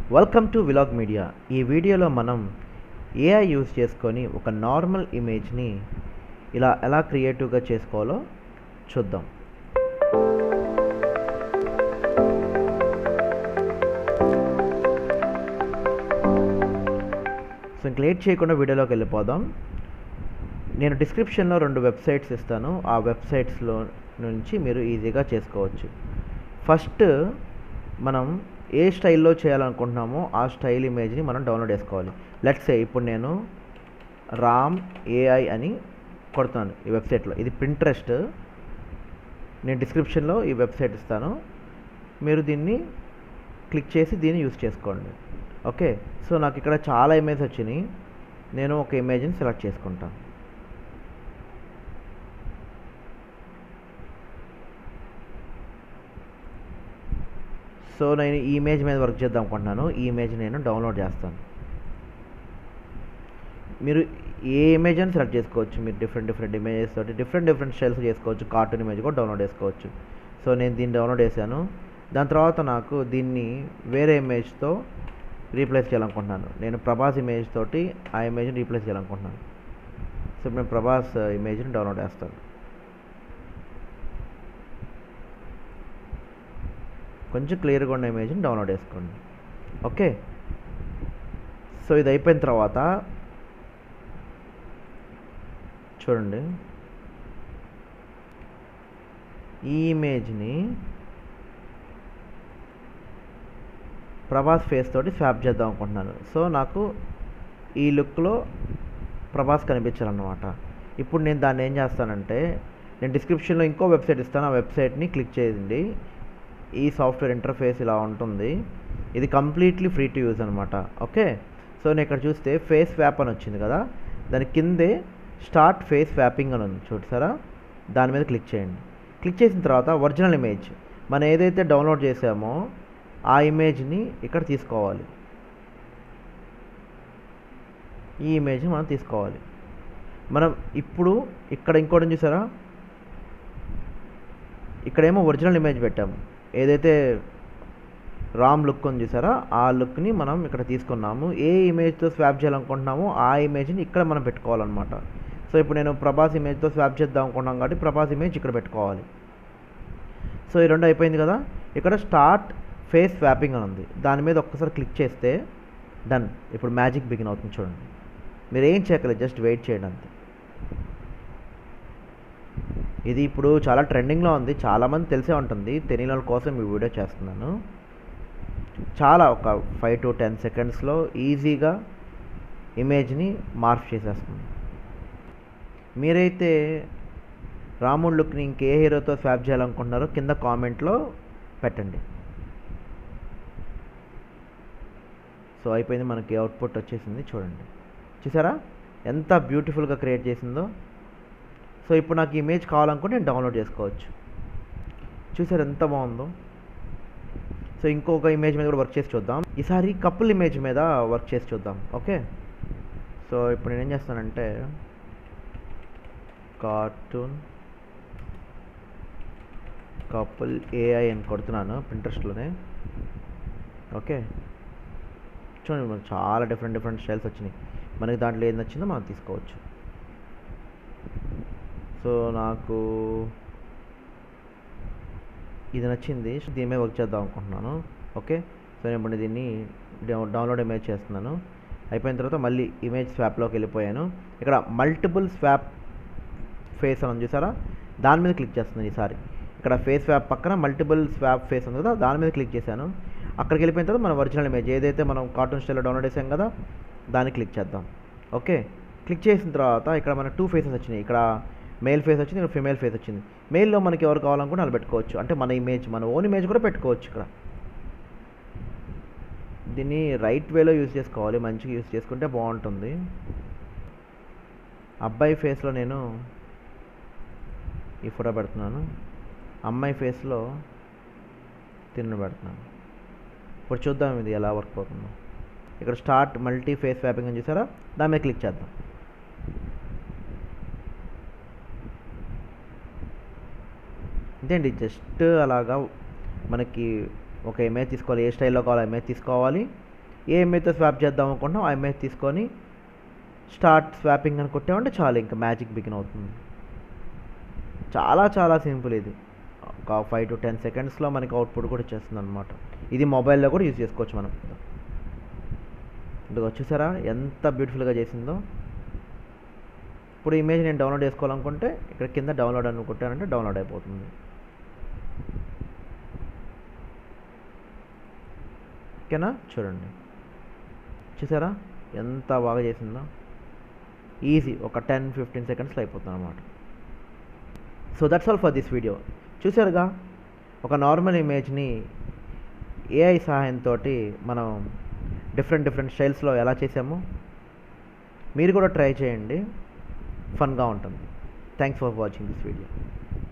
welcome to vlog media ఈ వీడియోలో మనం ఏఐ యూజ్ చేసుకొని ఒక నార్మల్ ఇమేజ్ని ఇలా ఎలా క్రియేటివ్గా చేసుకోవాలో చూద్దాం సో ఇంక లేట్ చేయకుండా వీడియోలోకి వెళ్ళిపోదాం నేను డిస్క్రిప్షన్లో రెండు వెబ్సైట్స్ ఇస్తాను ఆ వెబ్సైట్స్లో నుంచి మీరు ఈజీగా చేసుకోవచ్చు ఫస్ట్ మనం ఏ స్టైల్లో చేయాలనుకుంటున్నామో ఆ స్టైల్ ఇమేజ్ని మనం డౌన్లోడ్ చేసుకోవాలి లెట్స్ ఏ ఇప్పుడు నేను రామ్ ఏఐ అని కొడుతున్నాను ఈ వెబ్సైట్లో ఇది ప్రింట్రెస్ట్ నేను డిస్క్రిప్షన్లో ఈ వెబ్సైట్ ఇస్తాను మీరు దీన్ని క్లిక్ చేసి దీన్ని యూస్ చేసుకోండి ఓకే సో నాకు ఇక్కడ చాలా ఇమేజ్ వచ్చినాయి నేను ఒక ఇమేజ్ని సెలెక్ట్ చేసుకుంటాను సో నేను ఈ ఇమేజ్ మీద వర్క్ చేద్దాం అనుకుంటున్నాను ఈ ఇమేజ్ నేను డౌన్లోడ్ చేస్తాను మీరు ఏ ఇమేజ్ అని సెలెక్ట్ చేసుకోవచ్చు మీరు డిఫరెంట్ డిఫరెంట్ ఇమేజెస్ తోటి డిఫరెంట్ డిఫరెంట్ స్టైల్స్ చేసుకోవచ్చు కార్టూన్ ఇమేజ్ కూడా డౌన్లోడ్ చేసుకోవచ్చు సో నేను దీన్ని డౌన్లోడ్ చేశాను దాని తర్వాత నాకు దీన్ని వేరే ఇమేజ్తో రీప్లేస్ చేయాలనుకుంటున్నాను నేను ప్రభాస్ ఇమేజ్ తోటి ఆ ఇమేజ్ని రీప్లేస్ చేయాలనుకుంటున్నాను సో ఇప్పుడు నేను ప్రభాస్ ఇమేజ్ని డౌన్లోడ్ చేస్తాను కొంచెం క్లియర్గా ఉన్న ఇమేజ్ని డౌన్లోడ్ చేసుకోండి ఓకే సో ఇది అయిపోయిన తర్వాత చూడండి ఈ ఇమేజ్ని ప్రభాస్ ఫేస్ తోటి స్వాప్ చేద్దాం అనుకుంటున్నాను సో నాకు ఈ లుక్లో ప్రభాస్ కనిపించాలన్నమాట ఇప్పుడు నేను దాన్ని ఏం చేస్తానంటే నేను డిస్క్రిప్షన్లో ఇంకో వెబ్సైట్ ఇస్తాను ఆ వెబ్సైట్ని క్లిక్ చేయండి ఈ సాఫ్ట్వేర్ ఇంటర్ఫేస్ ఇలా ఉంటుంది ఇది కంప్లీట్లీ ఫ్రీ టు యూజ్ అనమాట ఓకే సో నేను ఇక్కడ చూస్తే ఫేస్ వ్యాప్ అని వచ్చింది కదా దాని కిందే స్టార్ట్ ఫేస్ వ్యాపింగ్ అని ఉంది చూసారా దాని మీద క్లిక్ చేయండి క్లిక్ చేసిన తర్వాత ఒరిజినల్ ఇమేజ్ మనం ఏదైతే డౌన్లోడ్ చేసామో ఆ ఇమేజ్ని ఇక్కడ తీసుకోవాలి ఈ ఇమేజ్ని మనం తీసుకోవాలి మనం ఇప్పుడు ఇక్కడ ఇంకోటి చూసారా ఇక్కడేమో ఒరిజినల్ ఇమేజ్ పెట్టాము ఏదైతే రామ్ లుక్ ఉంది చూసారా ఆ లుక్ని మనం ఇక్కడ తీసుకున్నాము ఏ ఇమేజ్తో స్వాప్ చేయాలనుకుంటున్నామో ఆ ఇమేజ్ని ఇక్కడ మనం పెట్టుకోవాలన్నమాట సో ఇప్పుడు నేను ప్రభాస్ ఇమేజ్తో స్వాప్ చేద్దాం అనుకుంటున్నాం కాబట్టి ప్రభాస్ ఇమేజ్ ఇక్కడ పెట్టుకోవాలి సో ఈ రెండు అయిపోయింది కదా ఇక్కడ స్టార్ట్ ఫేస్ స్వాపింగ్ అని ఉంది దాని మీద ఒక్కసారి క్లిక్ చేస్తే డన్ ఇప్పుడు మ్యాజిక్ బిగిన్ అవుతుంది చూడండి మీరు ఏం చేయగలరు జస్ట్ వెయిట్ చేయండి అంతే ఇది ఇప్పుడు చాలా ట్రెండింగ్లో ఉంది చాలామంది తెలిసే ఉంటుంది తెలియని వాళ్ళ కోసం ఈ వీడియో చేస్తున్నాను చాలా ఒక ఫైవ్ టు టెన్ సెకండ్స్లో ఈజీగా ఇమేజ్ని మార్ఫ్ చేసేస్తుంది మీరైతే రాముడు లుక్ని ఇంకే హీరోతో స్వాప్ చేయాలనుకుంటున్నారో కింద కామెంట్లో పెట్టండి సో అయిపోయింది మనకి అవుట్పుట్ వచ్చేసింది చూడండి చూసారా ఎంత బ్యూటిఫుల్గా క్రియేట్ చేసిందో సో ఇప్పుడు నాకు ఇమేజ్ కావాలనుకుంటే నేను డౌన్లోడ్ చేసుకోవచ్చు చూసారు ఎంత బాగుందో సో ఇంకొక ఇమేజ్ మీద కూడా వర్క్ చేసి చూద్దాం ఈసారి కపుల్ ఇమేజ్ మీద వర్క్ చేసి చూద్దాం ఓకే సో ఇప్పుడు నేను ఏం చేస్తానంటే కార్టూన్ కపుల్ ఏఐ అని కొడుతున్నాను పింట్రెస్ట్లోనే ఓకే చూడండి మనకు చాలా డిఫరెంట్ డిఫరెంట్ స్టైల్స్ వచ్చినాయి మనకి దాంట్లో ఏది నచ్చిందో మనం తీసుకోవచ్చు సో నాకు ఇది నచ్చింది దీని మీద వర్క్ చేద్దాం అనుకుంటున్నాను ఓకే సో నేను ఇప్పుడు దీన్ని డౌన్లోడ్ ఇమేజ్ చేస్తున్నాను అయిపోయిన తర్వాత మళ్ళీ ఇమేజ్ స్వాప్లోకి వెళ్ళిపోయాను ఇక్కడ మల్టిపుల్ స్వాప్ ఫేస్ అని చూసారా దాని మీద క్లిక్ చేస్తున్నాను ఈసారి ఇక్కడ ఫేస్ స్వాప్ పక్కన మల్టిపుల్ స్వాప్ ఫేస్ ఉంది కదా దాని మీద క్లిక్ చేశాను అక్కడికి వెళ్ళిపోయిన తర్వాత మన ఒరిజినల్ ఇమేజ్ ఏదైతే మనం కార్టూన్ స్టైల్లో డౌన్లోడ్ చేసాం కదా దాన్ని క్లిక్ చేద్దాం ఓకే క్లిక్ చేసిన తర్వాత ఇక్కడ మన టూ ఫేసెస్ వచ్చినాయి ఇక్కడ మేల్ ఫేస్ వచ్చింది ఇక్కడ ఫిమేల్ ఫేస్ వచ్చింది మెయిల్లో మనకి ఎవరు కావాలనుకుంటే వాళ్ళు పెట్టుకోవచ్చు అంటే మన ఇమేజ్ మన ఓన్ ఇమేజ్ కూడా పెట్టుకోవచ్చు ఇక్కడ దీన్ని రైట్ వేలో యూజ్ చేసుకోవాలి మంచిగా యూజ్ చేసుకుంటే బాగుంటుంది అబ్బాయి ఫేస్లో నేను ఈ ఫోటో పెడుతున్నాను అమ్మాయి ఫేస్లో తిన్ను పెడుతున్నాను ఇప్పుడు చూద్దాం ఇది ఎలా వర్క్ అవుతుందో ఇక్కడ స్టార్ట్ మల్టీ ఫేస్ వ్యాపింగ్ అని చూసారా దాని మీద క్లిక్ చేద్దాం అంతేండి జస్ట్ అలాగా మనకి ఒక ఇమేజ్ తీసుకోవాలి ఏ స్టైల్లో కావాలో ఇమేజ్ తీసుకోవాలి ఏ ఇమేజ్తో స్వాప్ చేద్దాం అనుకుంటున్నాం ఆ ఇమేజ్ తీసుకొని స్టార్ట్ స్వాపింగ్ అని కొట్టామంటే చాలు ఇంకా మ్యాజిక్ బిగిన్ అవుతుంది చాలా చాలా సింపుల్ ఇది ఒక ఫైవ్ టు టెన్ సెకండ్స్లో మనకి అవుట్పుట్ కూడా ఇచ్చేస్తుంది అనమాట ఇది మొబైల్లో కూడా యూజ్ చేసుకోవచ్చు మనం ఇదిగో చూసారా ఎంత బ్యూటిఫుల్గా చేసిందో ఇప్పుడు ఇమేజ్ నేను డౌన్లోడ్ చేసుకోవాలనుకుంటే ఇక్కడ కింద డౌన్లోడ్ అనుకుంటానంటే డౌన్లోడ్ అయిపోతుంది ఓకేనా చూడండి చూసారా ఎంత బాగా చేసిందో ఈజీ ఒక టెన్ ఫిఫ్టీన్ సెకండ్స్లో అయిపోతుంది అనమాట so that's all for this video చూసారుగా ఒక నార్మల్ ఇమేజ్ని ఏఐ సహాయంతో మనం డిఫరెంట్ డిఫరెంట్ స్టైల్స్లో ఎలా చేసామో మీరు కూడా ట్రై చేయండి ఫన్గా ఉంటుంది thanks for watching this video